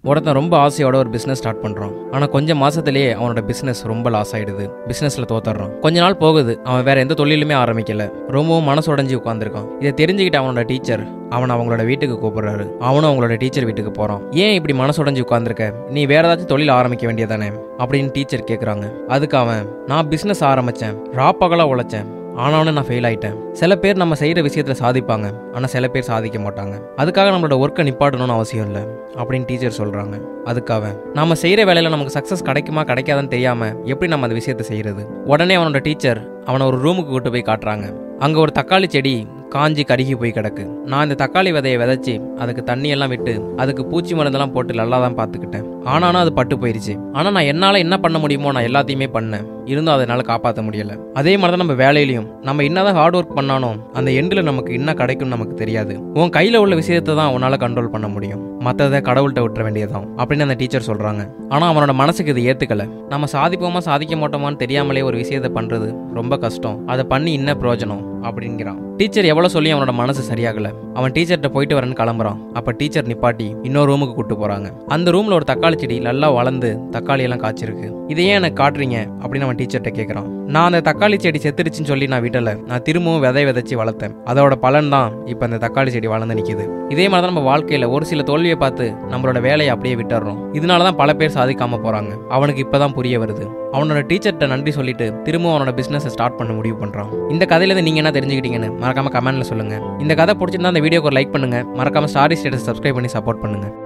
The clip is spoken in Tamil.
ஒருத்தன் ரொம்ப ஆசையோட ஒரு பிசினஸ் ஸ்டார்ட் பண்றான் ஆனா கொஞ்சம் மாசத்திலேயே அவனோட பிசினஸ் ரொம்ப லாஸ் ஆயிடுது பிசினஸ்ல தோத்துறான் கொஞ்ச நாள் போகுது அவன் வேற எந்த தொழிலுமே ஆரம்பிக்கல ரொம்பவும் மனசு உடைஞ்சு உட்காந்துருக்கான் இதை தெரிஞ்சுக்கிட்ட அவனோட டீச்சர் அவனை அவங்களோட வீட்டுக்கு கூப்பிடுறாரு அவனும் அவங்களோட டீச்சர் வீட்டுக்கு போறான் ஏன் இப்படி மனசு உடைஞ்சு உட்காந்துருக்க நீ வேற ஏதாச்சும் தொழில் ஆரம்பிக்க வேண்டியதானே அப்படின்னு டீச்சர் கேட்குறாங்க அதுக்கு அவன் நான் பிஸ்னஸ் ஆரம்பிச்சேன் ராப்பகலா உழைச்சேன் ஆனாலும் நான் ஃபெயில் ஆயிட்டேன் சில பேர் நம்ம செய்கிற விஷயத்தில் சாதிப்பாங்க ஆனால் சில பேர் சாதிக்க மாட்டாங்க அதுக்காக நம்மளோட ஒர்க்கை நிப்பாட்டணும்னு அவசியம் இல்லை அப்படின்னு டீச்சர் சொல்கிறாங்க அதுக்காக நம்ம செய்கிற வேலையில் நமக்கு சக்ஸஸ் கிடைக்குமா கிடைக்காதான்னு தெரியாமல் எப்படி நம்ம அந்த விஷயத்தை செய்கிறது உடனே அவனோட டீச்சர் அவனை ஒரு ரூமுக்கு கூட்டு போய் காட்டுறாங்க அங்கே ஒரு தக்காளி செடி காஞ்சி கருகி போய் கிடக்கு நான் இந்த தக்காளி விதையை விதைச்சி அதுக்கு தண்ணி எல்லாம் விட்டு அதுக்கு பூச்சி மருந்தெல்லாம் போட்டு நல்லா தான் பார்த்துக்கிட்டேன் ஆனாலும் அது பட்டு போயிருச்சு ஆனால் நான் என்னால் என்ன பண்ண முடியுமோ நான் எல்லாத்தையுமே பண்ணேன் இருந்தும் அதனால காப்பாற்ற முடியல அதே மாதிரி தான் நம்ம வேலையிலையும் நம்ம என்னதான் ஹார்ட் ஒர்க் பண்ணாலும் அந்த எண்டில் நமக்கு என்ன கிடைக்கும்னு நமக்கு தெரியாது உன் கையில் உள்ள விஷயத்தை தான் உன்னால் கண்ட்ரோல் பண்ண முடியும் மற்றதை கடவுள்கிட்ட விட்டுற வேண்டியதான் அப்படின்னு அந்த டீச்சர் சொல்கிறாங்க ஆனால் அவனோட மனசுக்கு இது ஏற்றுக்கல நம்ம சாதிப்போமா சாதிக்க மாட்டோமான்னு தெரியாமலே ஒரு விஷயத்தை பண்ணுறது ரொம்ப கஷ்டம் அதை பண்ணி என்ன பிரயோஜனம் அப்படிங்கிறான் டீச்சர் எவ்வளோ சொல்லி அவனோட மனசு சரியாகல அவன் டீச்சர்கிட்ட போயிட்டு வரேன்னு கிளம்புறான் அப்போ டீச்சர் நிப்பாட்டி இன்னொரு ரூமுக்கு கூட்டு போகிறாங்க அந்த ரூமில் ஒரு தக்காளி செடி நல்லா வளர்ந்து தக்காளி எல்லாம் காய்ச்சிருக்கு இதை ஏன் எனக்கு காட்டுறீங்க அப்படின்னு அவன் டீச்சர்கிட்ட கேட்குறான் நான் அந்த தக்காளி செடி செத்துருச்சுன்னு சொல்லி நான் விடலை நான் திரும்பவும் விதை விதைச்சி வளர்த்தேன் அதோட பலன் தான் இப்போ அந்த தக்காளி செடி வளர்ந்து நிற்கிது இதே மாதிரி தான் நம்ம வாழ்க்கையில் ஒரு சில தோல்வியை பார்த்து நம்மளோட வேலையை அப்படியே விட்டுறோம் இதனால தான் பல பேர் சாதிக்காம போகிறாங்க அவனுக்கு இப்போ தான் புரிய வருது அவனோட டீச்சர்கிட்ட நன்றி சொல்லிட்டு திரும்பவும் அவனோட பிசினஸை ஸ்டார்ட் பண்ண முடிவு பண்றான் இந்த கதையிலேருந்து நீங்க என்ன தெரிஞ்சுக்கிட்டீங்கன்னு மறக்காம கமெண்ட்ல சொல்லுங்க இந்த கதை பிடிச்சிருந்தா இந்த வீடியோக்கு ஒரு லைக் பண்ணுங்க மறக்காம ஸ்டாரி ஸ்டேட்டஸ் சப்ஸ்கிரைப் பண்ணி சப்போர்ட் பண்ணுங்க